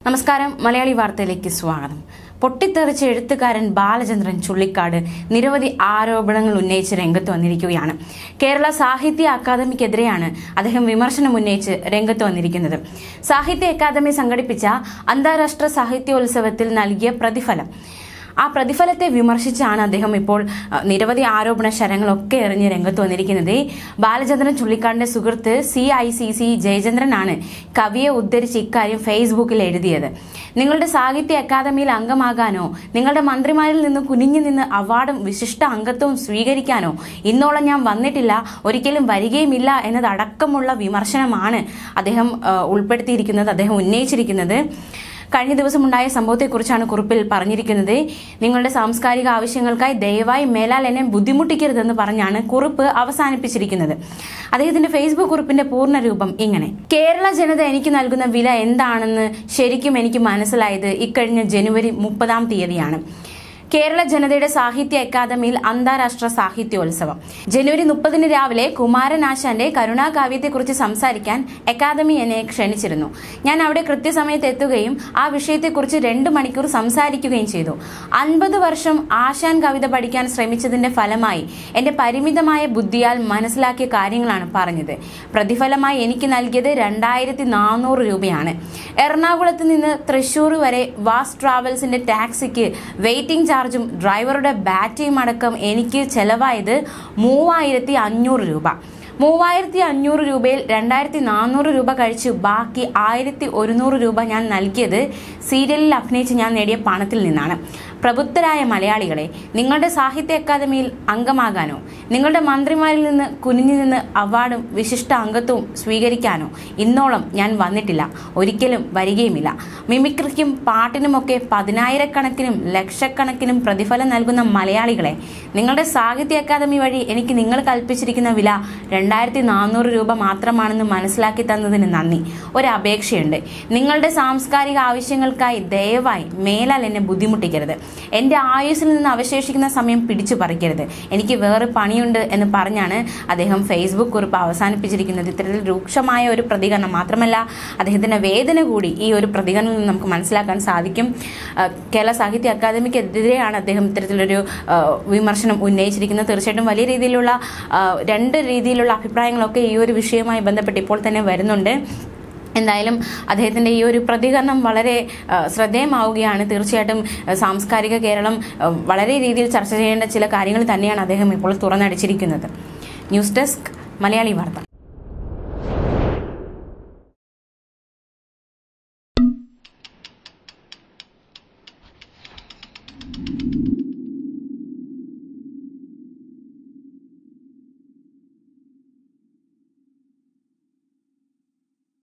നമസ്കാരം മലയാളി വാർത്തയിലേക്ക് സ്വാഗതം പൊട്ടിത്തെറിച്ച എഴുത്തുകാരൻ ബാലചന്ദ്രൻ ചുള്ളിക്കാട് നിരവധി ആരോപണങ്ങൾ ഉന്നയിച്ച് രംഗത്ത് വന്നിരിക്കുകയാണ് കേരള സാഹിത്യ അക്കാദമിക്കെതിരെയാണ് അദ്ദേഹം വിമർശനം ഉന്നയിച്ച് രംഗത്ത് വന്നിരിക്കുന്നത് സാഹിത്യ അക്കാദമി സംഘടിപ്പിച്ച അന്താരാഷ്ട്ര സാഹിത്യോത്സവത്തിൽ നൽകിയ പ്രതിഫലം ആ പ്രതിഫലത്തെ വിമർശിച്ചാണ് അദ്ദേഹം ഇപ്പോൾ അഹ്, നിരവധി ആരോപണ ശരങ്ങളൊക്കെ എറിഞ്ഞ് രംഗത്ത് വന്നിരിക്കുന്നത് ബാലചന്ദ്രൻ ചുള്ളിക്കാടിന്റെ സുഹൃത്ത് സി ഐ സി സി ജയചന്ദ്രനാണ് കവിയെ ഉദ്ധരിച്ച് ഇക്കാര്യം ഫേസ്ബുക്കിൽ എഴുതിയത് നിങ്ങളുടെ സാഹിത്യ അക്കാദമിയിൽ അംഗമാകാനോ നിങ്ങളുടെ മന്ത്രിമാരിൽ നിന്ന് കുനിഞ്ഞു നിന്ന് അവാർഡും വിശിഷ്ട അംഗത്വവും സ്വീകരിക്കാനോ ഇന്നോളം ഞാൻ വന്നിട്ടില്ല ഒരിക്കലും വരികയുമില്ല എന്നതടക്കമുള്ള വിമർശനമാണ് അദ്ദേഹം അഹ്, ഉൾപ്പെടുത്തിയിരിക്കുന്നത് അദ്ദേഹം ഉന്നയിച്ചിരിക്കുന്നത് കഴിഞ്ഞ ദിവസം ഉണ്ടായ സംഭവത്തെക്കുറിച്ചാണ് കുറിപ്പിൽ പറഞ്ഞിരിക്കുന്നത് നിങ്ങളുടെ സാംസ്കാരിക ആവശ്യങ്ങൾക്കായി ദയവായി മേലാൽ എന്നെ ബുദ്ധിമുട്ടിക്കരുതെന്ന് പറഞ്ഞാണ് കുറിപ്പ് അവസാനിപ്പിച്ചിരിക്കുന്നത് അദ്ദേഹത്തിന്റെ ഫേസ്ബുക്ക് കുറിപ്പിന്റെ പൂർണ്ണ രൂപം ഇങ്ങനെ കേരള ജനത എനിക്ക് നൽകുന്ന വില എന്താണെന്ന് ശരിക്കും എനിക്ക് മനസ്സിലായത് ഇക്കഴിഞ്ഞ ജനുവരി മുപ്പതാം തീയതിയാണ് കേരള ജനതയുടെ സാഹിത്യ അക്കാദമിയിൽ അന്താരാഷ്ട്ര സാഹിത്യോത്സവം ജനുവരി മുപ്പതിന് രാവിലെ കുമാരനാശാന്റെ കരുണാകാവ്യത്തെക്കുറിച്ച് സംസാരിക്കാൻ അക്കാദമി എന്നെ ക്ഷണിച്ചിരുന്നു ഞാൻ അവിടെ കൃത്യസമയത്ത് എത്തുകയും ആ വിഷയത്തെക്കുറിച്ച് രണ്ട് മണിക്കൂർ സംസാരിക്കുകയും ചെയ്തു അൻപത് വർഷം ആശാൻ കവിത പഠിക്കാൻ ശ്രമിച്ചതിന്റെ ഫലമായി എന്റെ പരിമിതമായ ബുദ്ധിയാൽ മനസ്സിലാക്കിയ കാര്യങ്ങളാണ് പറഞ്ഞത് പ്രതിഫലമായി എനിക്ക് നൽകിയത് രണ്ടായിരത്തി നാനൂറ് രൂപയാണ് എറണാകുളത്ത് നിന്ന് തൃശൂർ വരെ വാസ് ട്രാവൽസിന്റെ ടാക്സിക്ക് വെയിറ്റിംഗ് ചാർജും ഡ്രൈവറുടെ ബാറ്റയും അടക്കം എനിക്ക് ചെലവായത് മൂവായിരത്തി അഞ്ഞൂറ് രൂപ മൂവായിരത്തി അഞ്ഞൂറ് രൂപയിൽ രണ്ടായിരത്തി നാനൂറ് രൂപ കഴിച്ച് ബാക്കി ആയിരത്തി ഒരുന്നൂറ് രൂപ ഞാൻ നൽകിയത് സീരിയലിൽ അഭിനയിച്ച് ഞാൻ നേടിയ പണത്തിൽ നിന്നാണ് പ്രബുദ്ധരായ മലയാളികളെ നിങ്ങളുടെ സാഹിത്യ അക്കാദമിയിൽ അംഗമാകാനോ നിങ്ങളുടെ മന്ത്രിമാരിൽ നിന്ന് കുനിഞ്ഞു നിന്ന് അവാർഡും വിശിഷ്ട അംഗത്വവും സ്വീകരിക്കാനോ ഇന്നോളം ഞാൻ വന്നിട്ടില്ല ഒരിക്കലും വരികയുമില്ല മിമിക്രിക്കും പാട്ടിനുമൊക്കെ പതിനായിരക്കണക്കിനും ലക്ഷക്കണക്കിനും പ്രതിഫലം നൽകുന്ന മലയാളികളെ നിങ്ങളുടെ സാഹിത്യ അക്കാദമി വഴി എനിക്ക് നിങ്ങൾ കൽപ്പിച്ചിരിക്കുന്ന വില രണ്ടായിരത്തി നാനൂറ് രൂപ മാത്രമാണെന്ന് മനസ്സിലാക്കി തന്നതിന് നന്ദി ഒരു അപേക്ഷയുണ്ട് നിങ്ങളുടെ സാംസ്കാരിക ആവശ്യങ്ങൾക്കായി ദയവായി മേലാൽ എന്നെ ബുദ്ധിമുട്ടിക്കരുത് എൻ്റെ ആയുസ്സിൽ നിന്ന് അവശേഷിക്കുന്ന സമയം പിടിച്ചു പറിക്കരുത് എനിക്ക് വേറെ പണിയുണ്ട് എന്ന് പറഞ്ഞാണ് അദ്ദേഹം ഫേസ്ബുക്ക് കുറിപ്പ് അവസാനിപ്പിച്ചിരിക്കുന്നത് ഇത്തരത്തിൽ രൂക്ഷമായ ഒരു പ്രതികരണം മാത്രമല്ല അദ്ദേഹത്തിൻ്റെ വേദന കൂടി ഈ ഒരു പ്രതികരണത്തിൽ നിന്ന് നമുക്ക് മനസ്സിലാക്കാൻ സാധിക്കും ആ, കേരള സാഹിത്യ അക്കാദമിക്കെതിരെയാണ് അദ്ദേഹം ഇത്തരത്തിലൊരു ആ, വിമർശനം ഉന്നയിച്ചിരിക്കുന്നത് തീർച്ചയായിട്ടും വലിയ രീതിയിലുള്ള ആ, രണ്ട് രീതിയിലുള്ള അഭിപ്രായങ്ങളൊക്കെ ഈ ഒരു വിഷയവുമായി ബന്ധപ്പെട്ട് ഇപ്പോൾ തന്നെ വരുന്നുണ്ട് എന്തായാലും അദ്ദേഹത്തിൻ്റെ ഈ ഒരു പ്രതികരണം വളരെ ആ, ശ്രദ്ധേയമാവുകയാണ് തീർച്ചയായിട്ടും ആ, സാംസ്കാരിക കേരളം ആ, വളരെ രീതിയിൽ ചർച്ച ചെയ്യേണ്ട ചില കാര്യങ്ങൾ തന്നെയാണ് അദ്ദേഹം ഇപ്പോൾ തുറന്നടിച്ചിരിക്കുന്നത് ന്യൂസ് ഡെസ്ക് മലയാളി വാർത്ത